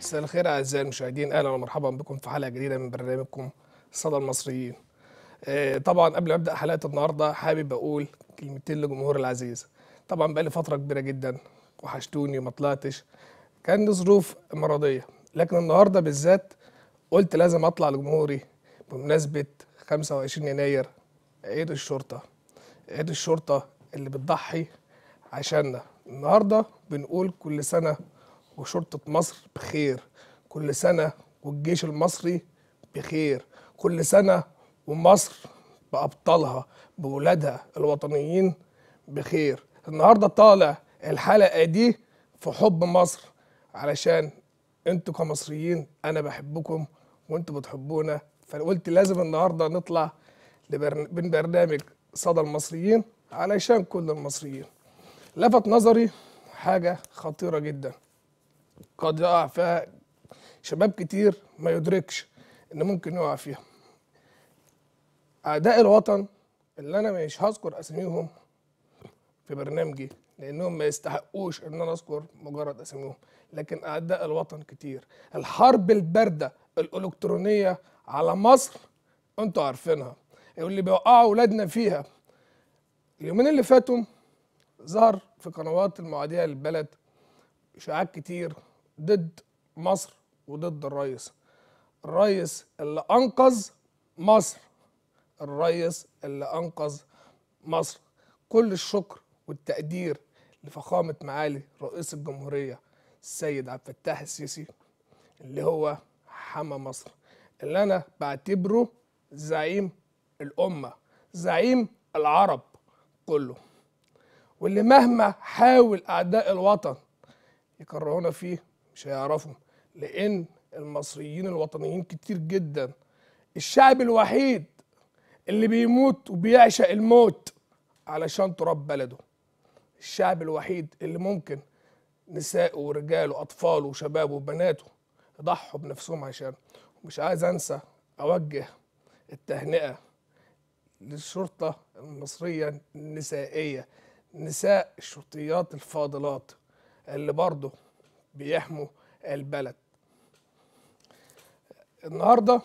مساء الخير اعزائي المشاهدين اهلا ومرحبا بكم في حلقه جديده من برنامجكم صدى المصريين. آه، طبعا قبل ما ابدا حلقه النهارده حابب اقول كلمتين لجمهور العزيز. طبعا بقالي فتره كبيره جدا وحشتوني وما طلعتش. كان ظروف مرضيه لكن النهارده بالذات قلت لازم اطلع لجمهوري بمناسبه 25 يناير عيد الشرطه. عيد الشرطه اللي بتضحي عشاننا. النهارده بنقول كل سنه وشرطة مصر بخير كل سنة والجيش المصري بخير كل سنة ومصر بأبطالها بولادها الوطنيين بخير النهاردة طالع الحلقة دي في حب مصر علشان انتوا كمصريين انا بحبكم وانتوا بتحبونا فقلت لازم النهاردة نطلع لبرن- من برنامج صدى المصريين علشان كل المصريين لفت نظري حاجة خطيرة جدا قد يقع فيها شباب كتير ما يدركش ان ممكن يقع فيها اعداء الوطن اللي انا مش هذكر اساميهم في برنامجي لانهم ما يستحقوش ان انا اذكر مجرد اساميهم لكن اعداء الوطن كتير الحرب البارده الالكترونيه على مصر انتوا عارفينها واللي بيوقعوا اولادنا فيها اليومين اللي فاتوا ظهر في قنوات المعاديه للبلد اشاعات كتير ضد مصر وضد الرئيس الرئيس اللي انقذ مصر الرئيس اللي انقذ مصر كل الشكر والتقدير لفخامه معالي رئيس الجمهوريه السيد عبد الفتاح السيسي اللي هو حمى مصر اللي انا بعتبره زعيم الامه زعيم العرب كله واللي مهما حاول اعداء الوطن يكرهونا فيه مش هيعرفوا لان المصريين الوطنيين كتير جدا الشعب الوحيد اللي بيموت وبيعشق الموت علشان تراب بلده الشعب الوحيد اللي ممكن نساء ورجال واطفال وشباب وبناته يضحوا بنفسهم عشان مش عايز انسى اوجه التهنئه للشرطه المصريه النسائيه نساء الشرطيات الفاضلات اللي برضه بيحموا البلد النهارده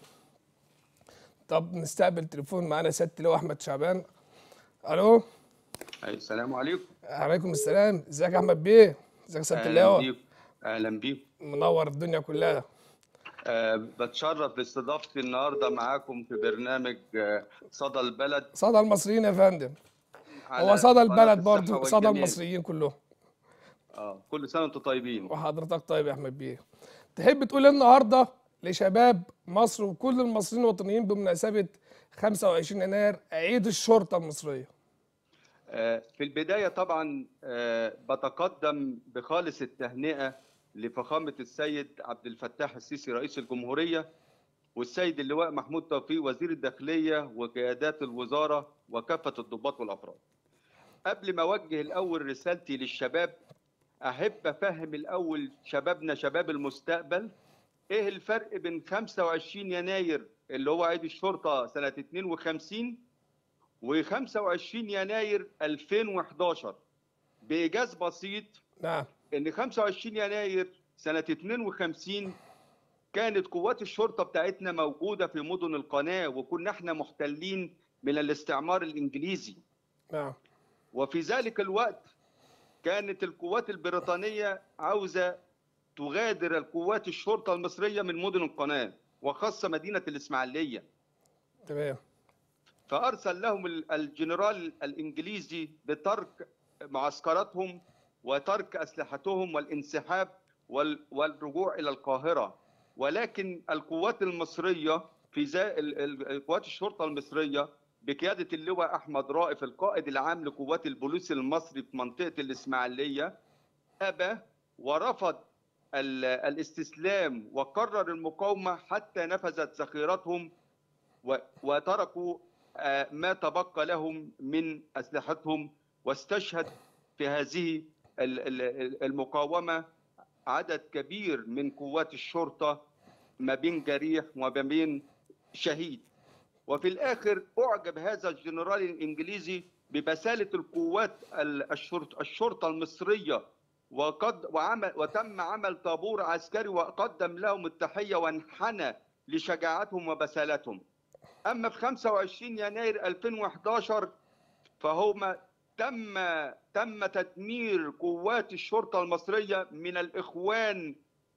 طب نستقبل تليفون معانا سياده اللواء احمد شعبان الو أي السلام عليكم عليكم السلام ازيك يا احمد بيه ازيك يا سياده اهلا اللواء بيكم اهلا بيكم منور الدنيا كلها أه بتشرف باستضافتي النهارده معاكم في برنامج آه، صدى البلد صدى المصريين يا فندم على هو صدى قناة البلد الصحة برضه صدى والجمال. المصريين كلهم اه كل سنه وانتم طيبين وحضرتك طيب يا احمد بيه تحب تقول إيه النهارده لشباب مصر وكل المصريين الوطنيين بمناسبه 25 يناير عيد الشرطه المصريه آه، في البدايه طبعا آه، بتقدم بخالص التهنئه لفخامه السيد عبد الفتاح السيسي رئيس الجمهوريه والسيد اللواء محمود توفيق وزير الداخليه وقيادات الوزاره وكافه الضباط والافراد. قبل ما اوجه الاول رسالتي للشباب احب افهم الاول شبابنا شباب المستقبل ايه الفرق بين 25 يناير اللي هو عيد الشرطه سنه 52 و25 يناير 2011 بايجاز بسيط نعم ان 25 يناير سنه 52 كانت قوات الشرطه بتاعتنا موجوده في مدن القناه وكنا احنا محتلين من الاستعمار الانجليزي نعم وفي ذلك الوقت كانت القوات البريطانيه عاوزه تغادر القوات الشرطه المصريه من مدن القناه وخاصه مدينه الاسماعيليه تمام فارسل لهم ال- الجنرال الانجليزي بترك معسكراتهم وترك اسلحتهم والانسحاب وال- والرجوع الى القاهره ولكن القوات المصريه في ذا ال- ال- القوات الشرطه المصريه بقياده اللواء احمد رائف القائد العام لقوات البوليس المصري في منطقه الاسماعيليه ابى ورفض ال- الاستسلام وقرر المقاومه حتى نفذت ذخيرتهم و- وتركوا آه، ما تبقى لهم من اسلحتهم واستشهد في هذه ال- ال- المقاومه عدد كبير من قوات الشرطه ما بين جريح وما بين شهيد وفي الاخر اعجب هذا الجنرال الانجليزي ببساله القوات ال- الشرط- الشرطه المصريه وقد وعمل وتم عمل طابور عسكري وقدم لهم التحيه وانحنى لشجاعتهم وبسالتهم. اما في 25 يناير 2011 فهما تم تم تدمير قوات الشرطه المصريه من الاخوان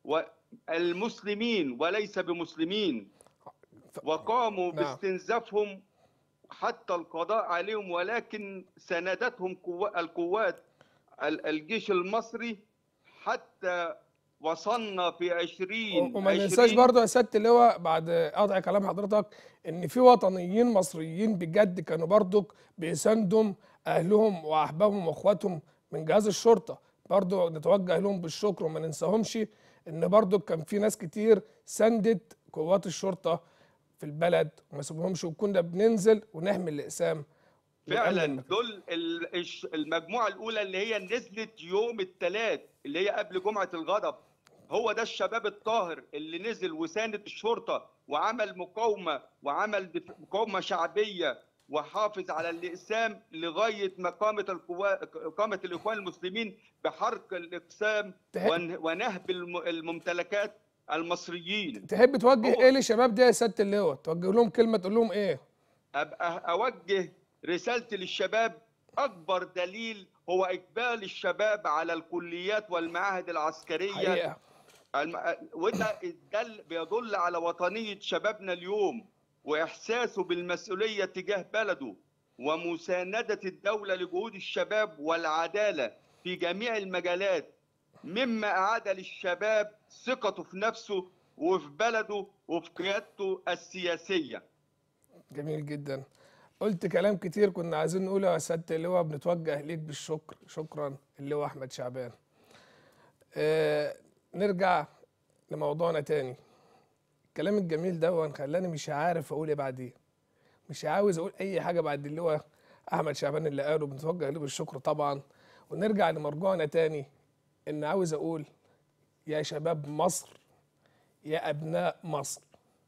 والمسلمين وليس بمسلمين وقاموا نعم. باستنزافهم حتى القضاء عليهم ولكن ساندتهم قوا- القوات ال- الجيش المصري حتى وصلنا في 20 وما ننساش برضه يا سياده اللواء بعد قطع كلام حضرتك ان في وطنيين مصريين بجد كانوا برضك بيساندوا اهلهم واحبابهم واخواتهم من جهاز الشرطه برضه نتوجه لهم بالشكر وما ننساهمش ان برضه كان في ناس كتير ساندت قوات الشرطه في البلد وما سيبهمش وكنا بننزل ونحمي الاقسام ونأمن فعلا المكان. دول ال- الش- المجموعه الاولى اللي هي نزلت يوم الثلاث اللي هي قبل جمعه الغضب هو ده الشباب الطاهر اللي نزل وساند الشرطه وعمل مقاومه وعمل دف- مقاومه شعبيه وحافظ على الاقسام لغايه ما قامت القوا... قامت الاخوان المسلمين بحرق الاقسام تح- ون- ونهب الم- الممتلكات المصريين تحب توجه هو- ايه للشباب ده يا سياده اللواء توجه لهم كلمه تقول لهم ايه ابقى اوجه رسالتي للشباب اكبر دليل هو اقبال الشباب على الكليات والمعاهد العسكريه حقيقه الم... وده ده بيدل على وطنيه شبابنا اليوم واحساسه بالمسؤوليه تجاه بلده ومسانده الدوله لجهود الشباب والعداله في جميع المجالات مما اعاد للشباب ثقته في نفسه وفي بلده وفي قيادته السياسيه جميل جدا قلت كلام كتير كنا عايزين نقوله يا سياده اللواء بنتوجه ليك بالشكر شكرا اللواء احمد شعبان آه نرجع لموضوعنا تاني الكلام الجميل ده خلاني مش عارف اقول ايه بعديه مش عاوز اقول اي حاجه بعد اللواء احمد شعبان اللي قاله بنتوجه له بالشكر طبعا ونرجع لمرجوعنا تاني ان عاوز اقول يا شباب مصر يا ابناء مصر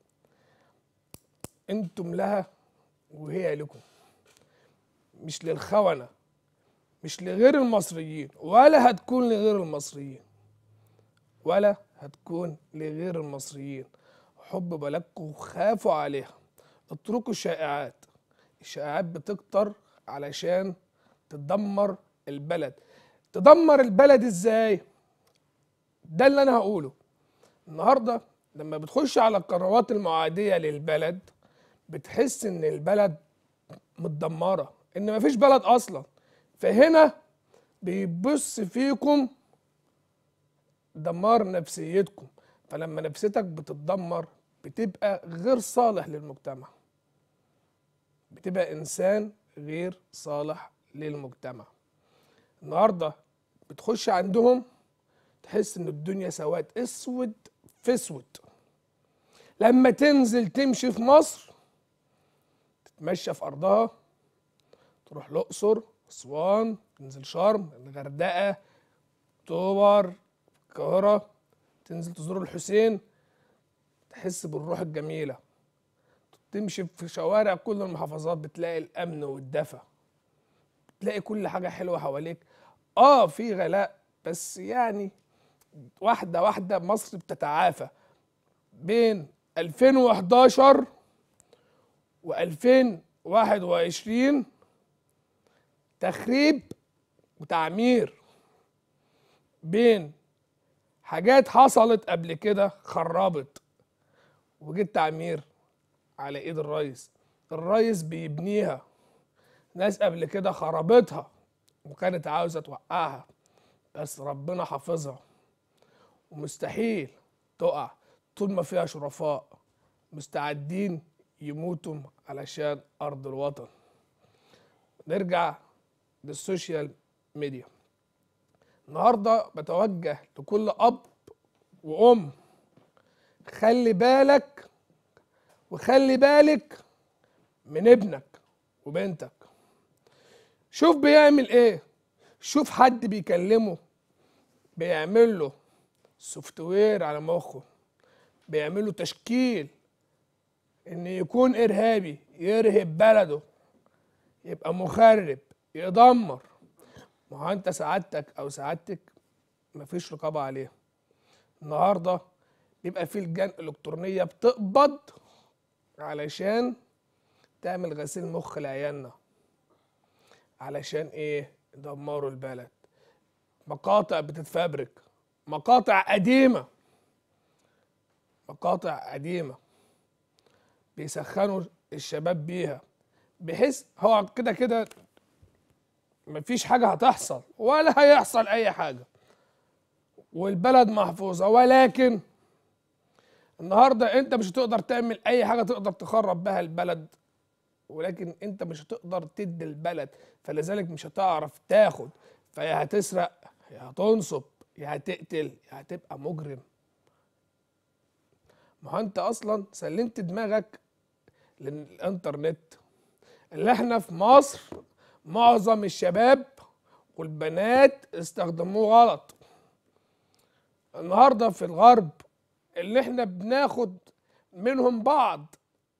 انتم لها وهي لكم مش للخونة مش لغير المصريين ولا هتكون لغير المصريين ولا هتكون لغير المصريين حب بلدكم وخافوا عليها اتركوا الشائعات الشائعات بتكتر علشان تدمر البلد تدمر البلد ازاي ده اللي انا هقوله النهارده لما بتخش على القنوات المعاديه للبلد بتحس ان البلد متدمره ان مفيش بلد اصلا فهنا بيبص فيكم دمار نفسيتكم فلما نفسيتك بتتدمر بتبقى غير صالح للمجتمع بتبقى انسان غير صالح للمجتمع النهارده بتخش عندهم تحس ان الدنيا سواد اسود في اسود لما تنزل تمشي في مصر تتمشى في ارضها تروح الاقصر اسوان تنزل شرم الغردقه اكتوبر القاهره تنزل تزور الحسين تحس بالروح الجميله تمشي في شوارع كل المحافظات بتلاقي الامن والدفى بتلاقي كل حاجه حلوه حواليك اه في غلاء بس يعني واحده واحده مصر بتتعافى بين 2011 و2021 تخريب وتعمير بين حاجات حصلت قبل كده خربت وجيت تعمير على ايد الرئيس الرئيس بيبنيها ناس قبل كده خربتها وكانت عاوزه توقعها بس ربنا حافظها ومستحيل تقع طول ما فيها شرفاء مستعدين يموتوا علشان ارض الوطن نرجع للسوشيال ميديا النهارده بتوجه لكل اب وام خلي بالك وخلي بالك من ابنك وبنتك شوف بيعمل ايه شوف حد بيكلمه بيعمل له سوفت وير على مخه بيعمل له تشكيل ان يكون ارهابي يرهب بلده يبقى مخرب يدمر ما هو انت سعادتك او سعادتك مفيش رقابه عليه النهارده بيبقى في لجان الكترونيه بتقبض علشان تعمل غسيل مخ لعيالنا علشان ايه يدمروا البلد مقاطع بتتفبرك مقاطع قديمه مقاطع قديمه بيسخنوا الشباب بيها بحيث هو كده كده مفيش حاجه هتحصل ولا هيحصل اي حاجه والبلد محفوظه ولكن النهارده انت مش هتقدر تعمل اي حاجه تقدر تخرب بها البلد ولكن انت مش هتقدر تدي البلد فلذلك مش هتعرف تاخد فيا هتسرق يا هتنصب يا هتقتل يا هتبقى مجرم ما هو انت اصلا سلمت دماغك للانترنت اللي احنا في مصر معظم الشباب والبنات استخدموه غلط النهارده في الغرب اللي احنا بناخد منهم بعض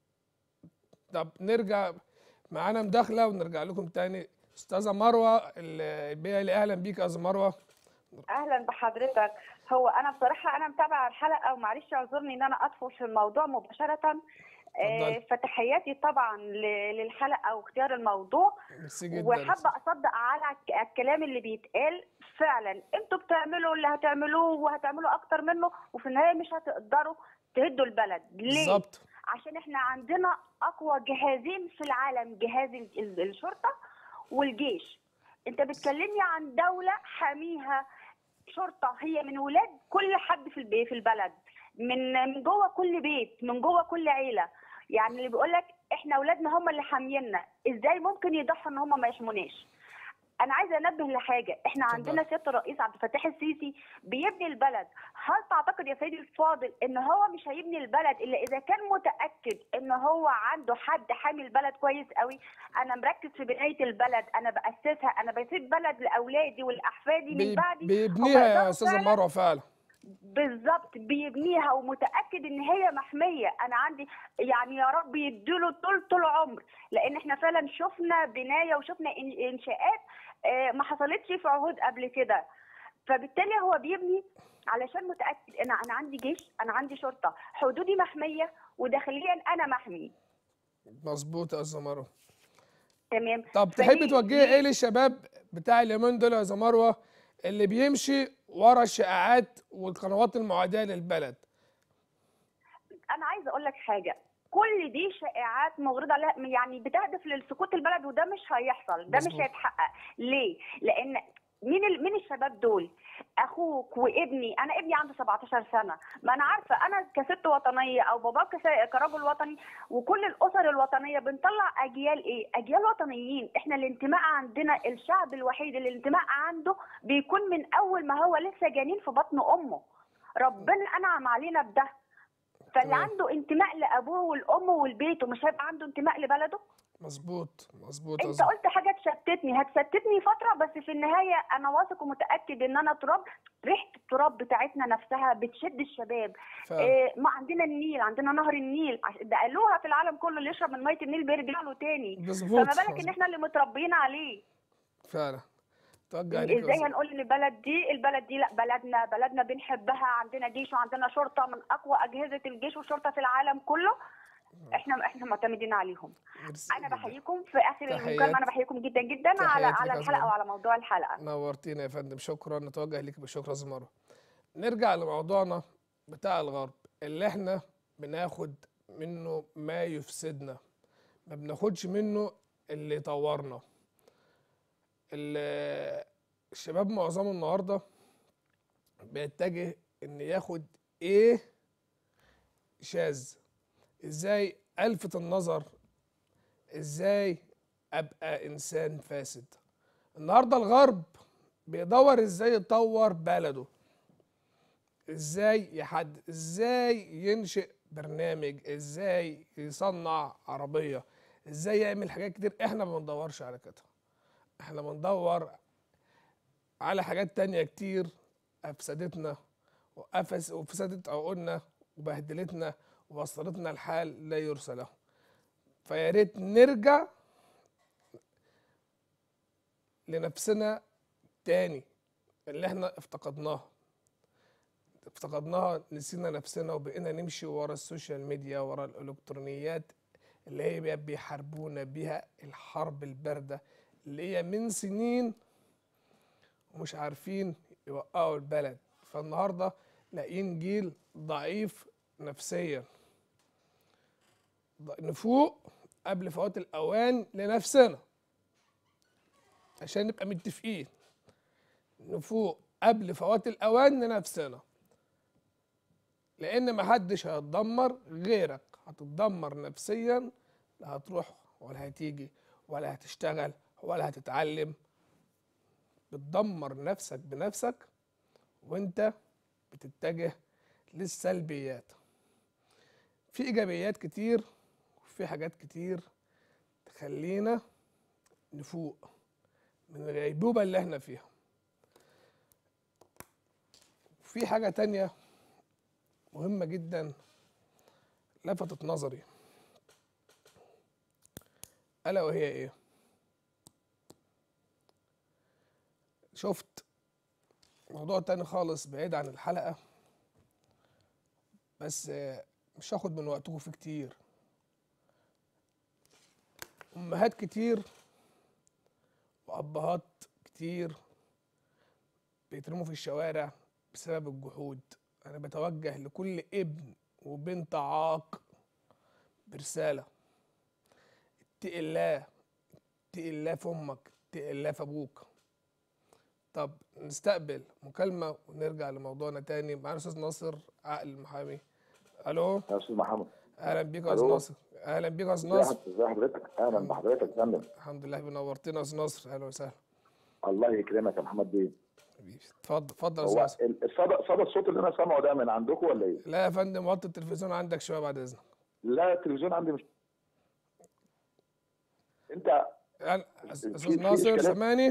طب نرجع معانا مداخله ونرجع لكم تاني استاذه مروه البيئه اهلا بيك يا استاذه مروه اهلا بحضرتك هو انا بصراحه انا متابعه الحلقه ومعلش اعذرني ان انا ادخل في الموضوع مباشره آه، اتفضلي. فتحياتي طبعا ل- للحلقه واختيار الموضوع ميرسي جدا وحابه اصدق على الك- الكلام اللي بيتقال فعلا انتوا بتعملوا اللي هتعملوه وهتعملوا اكتر منه وفي النهايه مش هتقدروا تهدوا البلد ليه بالظبط عشان احنا عندنا اقوى جهازين في العالم جهاز ال- ال- الشرطه والجيش انت بتكلمني عن دوله حاميها شرطه هي من ولاد كل حد في البي- في البلد من من جوه كل بيت من جوه كل عيله يعني اللي بيقول لك احنا اولادنا هم اللي حامينا ازاي ممكن يضحوا ان هم ما يحموناش انا عايزه انبه لحاجه احنا اتفضل. عندنا سياده الرئيس عبد الفتاح السيسي بيبني البلد هل تعتقد يا سيدي الفاضل ان هو مش هيبني البلد الا اذا كان متاكد ان هو عنده حد حامي البلد كويس قوي انا مركز في بنايه البلد انا باسسها انا بسيب بلد لاولادي ولاحفادي من بي- بعدي بيبنيها هم يا يقدروا استاذه فعلاً مروه فعلا بالظبط بيبنيها ومتاكد ان هي محميه انا عندي يعني يا رب يديله طول طول عمر لان احنا فعلا شفنا بنايه وشفنا إن- انشاءات آه، ما حصلتش في عهود قبل كده فبالتالي هو بيبني علشان متاكد ان انا عندي جيش انا عندي شرطه حدودي محميه وداخليا انا محمي مظبوط يا استاذه مروه تمام طب فليه- تحبي توجهي ليه- ايه للشباب بتاع اليومين دول يا استاذه مروه اللي بيمشي ورا الشائعات والقنوات المعاديه للبلد انا عايزه اقول لك حاجه كل دي شائعات مغرضه عليها يعني بتهدف لسقوط البلد وده مش هيحصل ده مش مظبوط. هيتحقق ليه لان مين ال... مين الشباب دول اخوك وابني انا ابني عنده 17 سنه ما انا عارفه انا كست وطنيه او باباك كس- كرجل وطني وكل الاسر الوطنيه بنطلع اجيال ايه اجيال وطنيين احنا الانتماء عندنا الشعب الوحيد اللي الانتماء عنده بيكون من اول ما هو لسه جنين في بطن امه ربنا انعم علينا بده فاللي تمام. عنده انتماء لابوه والام والبيت ومش هيبقى عنده انتماء لبلده مظبوط مظبوط يا انت أستاذة- قلت حاجه تشتتني هتشتتني فتره بس في النهايه انا واثق ومتاكد ان انا تراب ريحه التراب بتاعتنا نفسها بتشد الشباب فعلا إيه ما عندنا النيل عندنا نهر النيل عش- ده قالوها في العالم كله اللي يشرب من ميه النيل بيرجع له تاني مظبوط فما بالك ان مظبوط. احنا اللي متربيين عليه فعلا توجه عليك يا ازاي أستاذة. هنقول ان البلد دي البلد دي لا بلدنا بلدنا بنحبها عندنا جيش وعندنا شرطه من اقوى اجهزه الجيش والشرطه في العالم كله احنا احنا معتمدين عليهم ميرسي انا جداً. بحييكم في اخر تحيات. المكالمه انا بحييكم جدا جدا على تحياتي على لك يا الحلقه زلمة. وعلى موضوع الحلقه نورتينا يا فندم شكرا نتوجه ليك بالشكر يا أستاذة مروه نرجع لموضوعنا بتاع الغرب اللي احنا بناخد منه ما يفسدنا ما بناخدش منه اللي يطورنا ال- الشباب معظمه النهارده بيتجه ان ياخد ايه شاذ ازاي الفت النظر ازاي ابقى انسان فاسد النهارده الغرب بيدور ازاي يطور بلده ازاي يحد ازاي ينشئ برنامج ازاي يصنع عربية ازاي يعمل حاجات كتير احنا ما بندورش على كده احنا بندور على حاجات تانية كتير افسدتنا وأفس وفسدت عقولنا وبهدلتنا ووصلتنا لحال لا يرثى له فيا ريت نرجع لنفسنا تاني اللي احنا افتقدناها افتقدناها نسينا نفسنا وبقينا نمشي ورا السوشيال ميديا ورا الالكترونيات اللي هي بقى بيحاربونا بيها الحرب الباردة اللي هي من سنين ومش عارفين يوقعوا البلد فالنهارده لاقيين جيل ضعيف نفسيا ض- نفوق قبل فوات الاوان لنفسنا عشان نبقى متفقين نفوق قبل فوات الاوان لنفسنا لان محدش هيتدمر غيرك هتتدمر نفسيا لا هتروح ولا هتيجي ولا هتشتغل ولا هتتعلم بتدمر نفسك بنفسك وانت بتتجه للسلبيات في ايجابيات كتير وفي حاجات كتير تخلينا نفوق من الغيبوبة اللي احنا فيها في حاجة تانية مهمة جدا لفتت نظري ألا وهي إيه؟ شفت موضوع تاني خالص بعيد عن الحلقة بس آه، مش هاخد من وقتكم فيه كتير أمهات كتير وأبهات كتير بيترموا في الشوارع بسبب الجحود أنا بتوجه لكل ابن وبنت عاق برسالة اتق الله اتق الله في أمك اتق الله في أبوك طب نستقبل مكالمة ونرجع لموضوعنا تاني معانا أستاذ ناصر عقل المحامي ألو يا استاذ محمد أهلا بيك يا أستاذ ألو. ناصر أهلا بيك يا أستاذ ازي ناصر حضرتك- ازي حضرتك اهلا بحضرتك يا فندم الحمد لله بنورتنا يا أستاذ ناصر أهلا وسهلا الله يكرمك يا محمد بيه حبيبي اتفضل اتفضل يا أستاذ هو ناصر ال- الصدى صدى الصوت اللي انا سامعه ده من عندكم ولا ايه؟ لا يا فندم وطي التلفزيون عندك شوية بعد إذنك لا التلفزيون عندي مش انت يعني في- استاذ في ناصر إشكالات؟ سامعني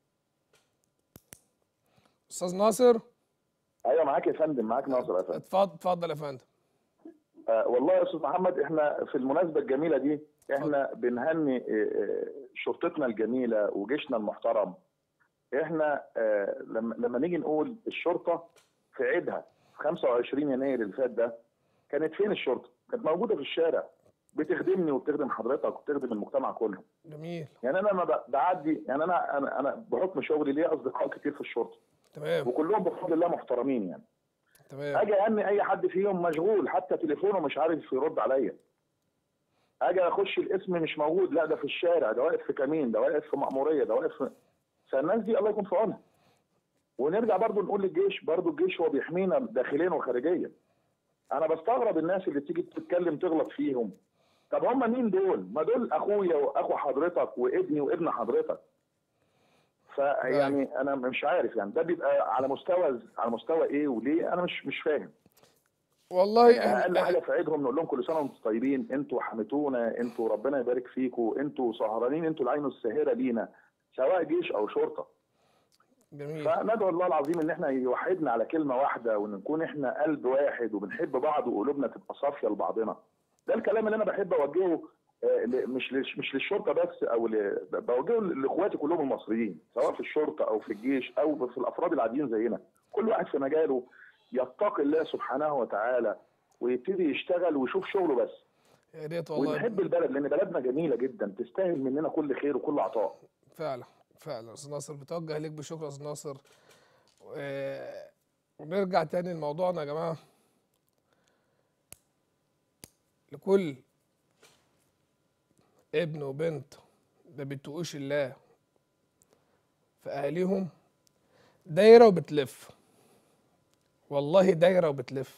استاذ ناصر ايوه معاك يا فندم معاك ناصر يا فندم اتفضل اتفضل يا فندم آه والله يا استاذ محمد احنا في المناسبه الجميله دي احنا بنهني آه، آه، شرطتنا الجميله وجيشنا المحترم احنا آه لما لما نيجي نقول الشرطه في عيدها في 25 يناير اللي فات ده كانت فين الشرطه؟ كانت موجوده في الشارع بتخدمني وبتخدم حضرتك وبتخدم المجتمع كله جميل يعني انا لما ب- بعدي يعني انا انا انا بحكم شغلي ليا اصدقاء كتير في الشرطه تمام وكلهم بفضل الله محترمين يعني تمام اجي اهني اي حد فيهم مشغول حتى تليفونه مش عارف يرد عليا اجي اخش الاسم مش موجود لا ده في الشارع ده واقف في كمين ده واقف في مأمورية ده واقف في فالناس دي الله يكون في عونها ونرجع برضو نقول للجيش برضو الجيش هو بيحمينا داخليا وخارجيا انا بستغرب الناس اللي تيجي تتكلم تغلط فيهم طب هم مين دول ما دول اخويا واخو حضرتك وابني وابن حضرتك فيعني انا مش عارف يعني ده بيبقى على مستوى على مستوى ايه وليه انا مش مش فاهم والله يعني اقل إحنا- حاجه في عيدهم نقول لهم كل سنه وانتم طيبين انتوا حميتونا انتوا ربنا يبارك فيكم انتوا سهرانين انتوا العين الساهره لينا سواء جيش او شرطه جميل فندعو الله العظيم ان احنا يوحدنا على كلمه واحده وان نكون احنا قلب واحد وبنحب بعض وقلوبنا تبقى صافيه لبعضنا ده الكلام اللي انا بحب اوجهه آه، ل- مش للش- مش للشرطه بس او ل- بوجهه لاخواتي كلهم المصريين سواء في الشرطه او في الجيش او في الافراد العاديين زينا كل واحد في مجاله يتقي الله سبحانه وتعالى ويبتدي يشتغل ويشوف شغله بس يا ريت والله ونحب البلد لان بلدنا جميله جدا تستاهل مننا كل خير وكل عطاء فعلا فعلا استاذ ناصر بتوجه ليك بشكر يا استاذ ناصر و- ونرجع تاني لموضوعنا يا جماعه لكل ابن وبنت ما بيتقوش الله في اهاليهم دايره وبتلف والله دايره وبتلف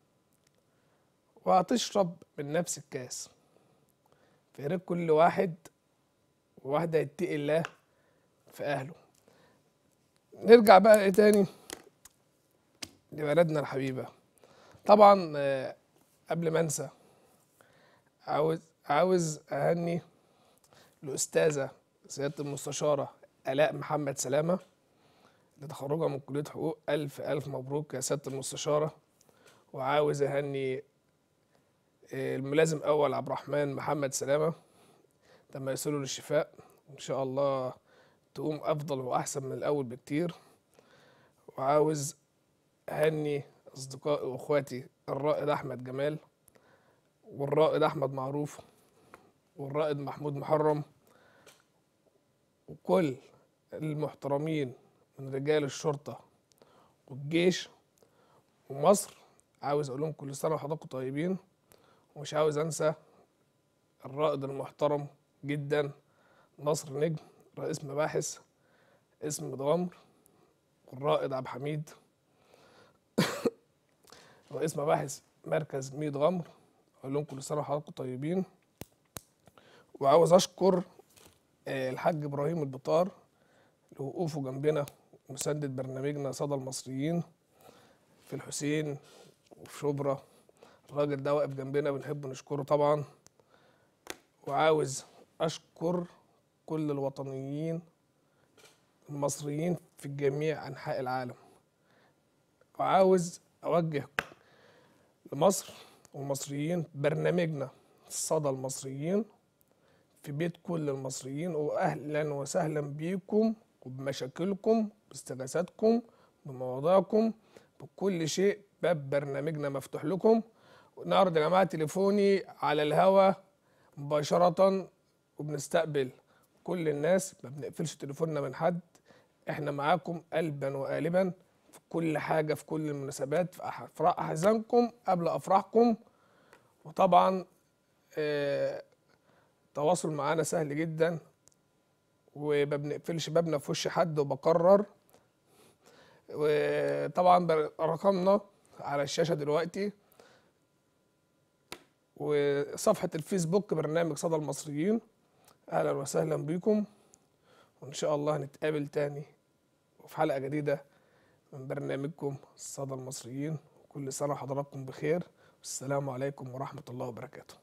وهتشرب من نفس الكاس في ريت كل واحد وواحده يتقي الله في اهله نرجع بقى ايه تاني لبلدنا الحبيبه طبعا آه، قبل ما انسى عاوز عاوز اهني الاستاذه سياده المستشاره الاء محمد سلامه لتخرجها من كليه حقوق الف الف مبروك يا سياده المستشاره وعاوز اهني آه، الملازم اول عبد الرحمن محمد سلامه تم يصله للشفاء ان شاء الله تقوم افضل واحسن من الاول بكتير وعاوز اهني اصدقائي واخواتي الرائد احمد جمال والرائد احمد معروف والرائد محمود محرم وكل المحترمين من رجال الشرطة والجيش ومصر عاوز اقول لهم كل سنة وحضراتكم طيبين ومش عاوز انسى الرائد المحترم جدا نصر نجم رئيس مباحث اسم متغمر والرائد عبد الحميد رئيس مباحث مركز ميت غمر اقول لهم كل سنه وحضراتكم طيبين وعاوز اشكر آه، الحاج ابراهيم البطار لوقوفه جنبنا مسدد برنامجنا صدى المصريين في الحسين وفي شبرا الراجل ده واقف جنبنا بنحب نشكره طبعا وعاوز اشكر كل الوطنيين المصريين في جميع انحاء العالم وعاوز اوجه لمصر والمصريين برنامجنا صدى المصريين في بيت كل المصريين واهلا وسهلا بيكم وبمشاكلكم باستغاثاتكم بمواضيعكم بكل شيء باب برنامجنا مفتوح لكم النهارده يا جماعه تليفوني على الهوا مباشره وبنستقبل كل الناس ما بنقفلش تليفوننا من حد احنا معاكم قلبا وقالبا في كل حاجه في كل المناسبات في افراح احزانكم قبل افراحكم وطبعا آه، التواصل معانا سهل جدا وما بنقفلش بابنا في وش حد وبكرر وطبعا بر- رقمنا على الشاشه دلوقتي وصفحه الفيسبوك برنامج صدى المصريين اهلا وسهلا بكم وان شاء الله هنتقابل تاني وفي حلقه جديده من برنامجكم صدى المصريين كل سنه وحضراتكم بخير والسلام عليكم ورحمه الله وبركاته